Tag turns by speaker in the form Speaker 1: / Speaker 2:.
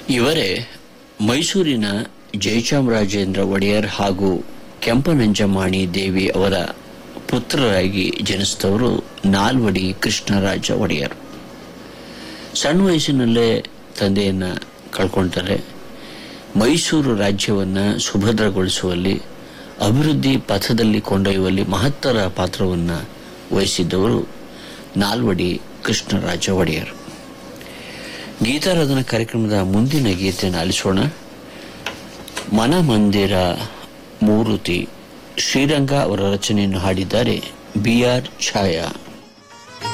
Speaker 1: ಇವರೇ ಮೈಸೂರಿನ ಜಯಚಾಮರಾಜೇಂದ್ರ ಒಡೆಯರ್ ಹಾಗೂ ಕೆಂಪನಂಜಮಾಣಿ ದೇವಿ ಅವರ ಪುತ್ರರಾಗಿ ಜನಿಸಿದವರು ನಾಲ್ವಡಿ ಕೃಷ್ಣರಾಜ ಒಡೆಯರ್ ಸಣ್ಣ ವಯಸ್ಸಿನಲ್ಲೇ ತಂದೆಯನ್ನ ಕಳ್ಕೊಳ್ತಾರೆ ಮೈಸೂರು ರಾಜ್ಯವನ್ನ ಸುಭದ್ರಗೊಳಿಸುವಲ್ಲಿ ಅಭಿವೃದ್ಧಿ ಪಥದಲ್ಲಿ ಕೊಂಡೊಯ್ಯುವಲ್ಲಿ ಮಹತ್ತರ ಪಾತ್ರವನ್ನ ವಹಿಸಿದ್ದವರು ನಾಲ್ವಡಿ ಕೃಷ್ಣರಾಜ ಒಡೆಯರ್ ಗೀತಾರಾಧನಾ ಕಾರ್ಯಕ್ರಮದ ಮುಂದಿನ ಗೀತೆಯನ್ನು ಆಲಿಸೋಣ ಮನಮಂದಿರ ಮೂರುತಿ ಶ್ರೀರಂಗ ಅವರ ರಚನೆಯನ್ನು ಹಾಡಿದ್ದಾರೆ ಬಿ ಆರ್ ಛಾಯಾ